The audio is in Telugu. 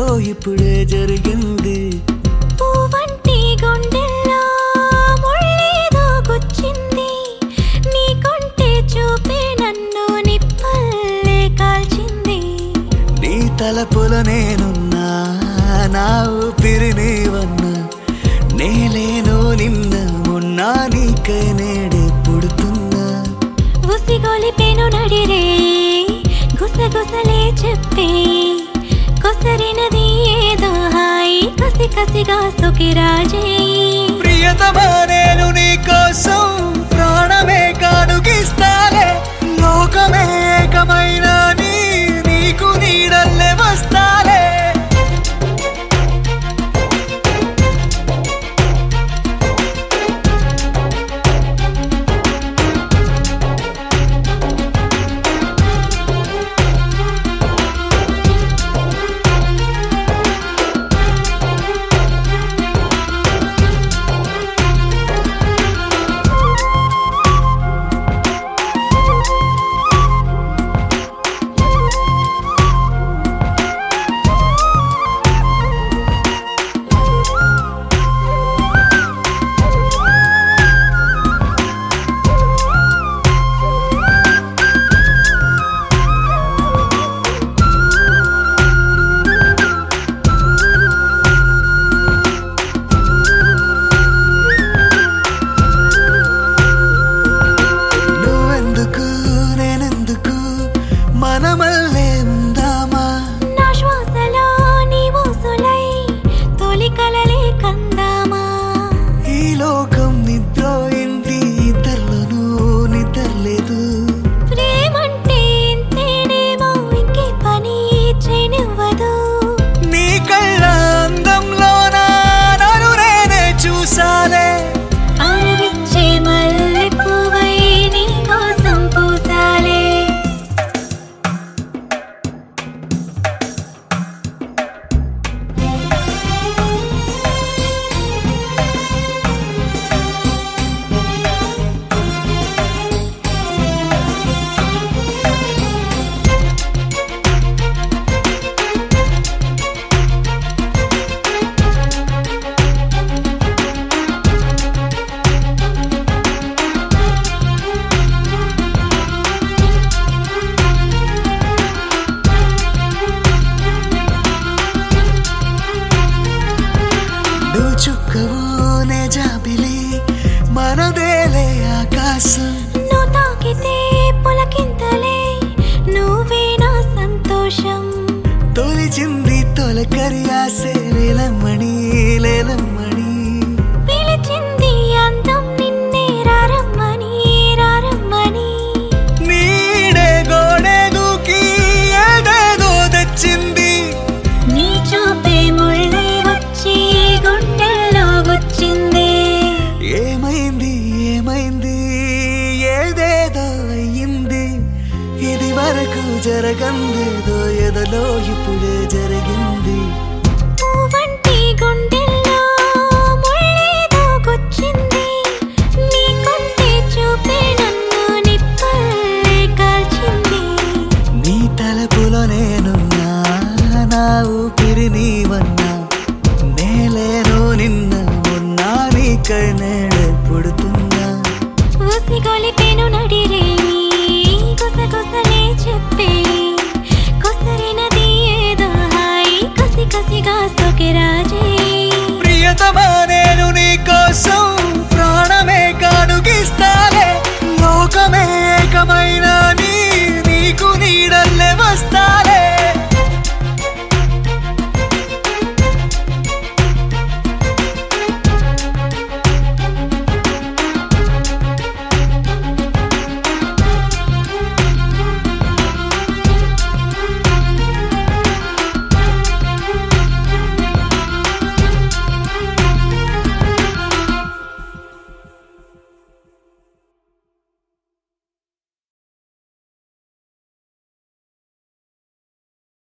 ఇప్పుడే జరిగింది పువ్వంటి గుండెల్లో ముళ్ళేదో గుచ్చింది నీకుంటే చూపే నన్ను నిప్పల్లే కాల్చింది నీ తలపుల నేనున్నా నా ఊపిరి నీవన్నా నేలేను నిన్న మొన్న నీకై నేడే పుడుతున్నా ఉసిగొలిపెను నడిరే గుసగుసలే చెప్పే కొసరినది ఏదో హాయి కసి కసిగా సొకిరాజే ప్రియతమా నేను నీ కోసం ప్రాణమే కానుగిస్తాలే లోకమే ఏకమైన నీ నీకు నీడల్లే వస్తాలే నువ్వెందుకు నేనెందుకు మనమల్లే ఉందామా నా శ్వాసలో నీ ఊసులై తొలి కలలే కందామా ఈ లోకం నిద్రోయింది ఇద్దర్లోనూ నిద్రలేదు ప్రేమంటే ఇంతేనేమో ఇంకే పని చేయనివ్వదు నీ కళ్ళ అందంలోన నన్ను నేనే చూసాలే అరవిచ్చే మల్లె పువ్వై నీ కోసం పూసాలే నువ్వు చుక్కవు నే జాబిలి మనదేలే ఆకాశం నువ్వు తాకితే పులకింతలే నువ్వే నా సంతోషం తొలిచింది తొలకరి ఆసే లేలమ్మణి లేలమ్మణి పిలిచింది అందం నిన్నే రారమ్మని రారమ్మని నీడే గోడే దూకి ఏదేదో తెచ్చింది నీ చూపే ముళ్ళై వచ్చి గుండెల్లో గుచ్చింది ఏమైంది ఏమైంది ఏదేదో అయ్యింది ఇది వరకు జరగందేదో ఎదలో ఇప్పుడే జరిగింది పువ్వంటి గుండెల్లో ముళ్ళేదో గుచ్చింది నీకుంటే చూపే నన్ను నిప్పల్లే కాల్చింది నీ తలపులో నేనున్నా నా ఊపిరి నీవన్నా నేలేను నిన్న మొన్న నీకై నేడే పుడుతున్నా ఉసిగొలిపెను నడిరే గుసగుసలే చెప్పే కొసరినది ఏదో హాయి కసి కసిగా సొకిరాజే ప్రియతమా నేను నీ కోసం ప్రాణమే కానుగిస్తాలే లోకమే ఏకమైన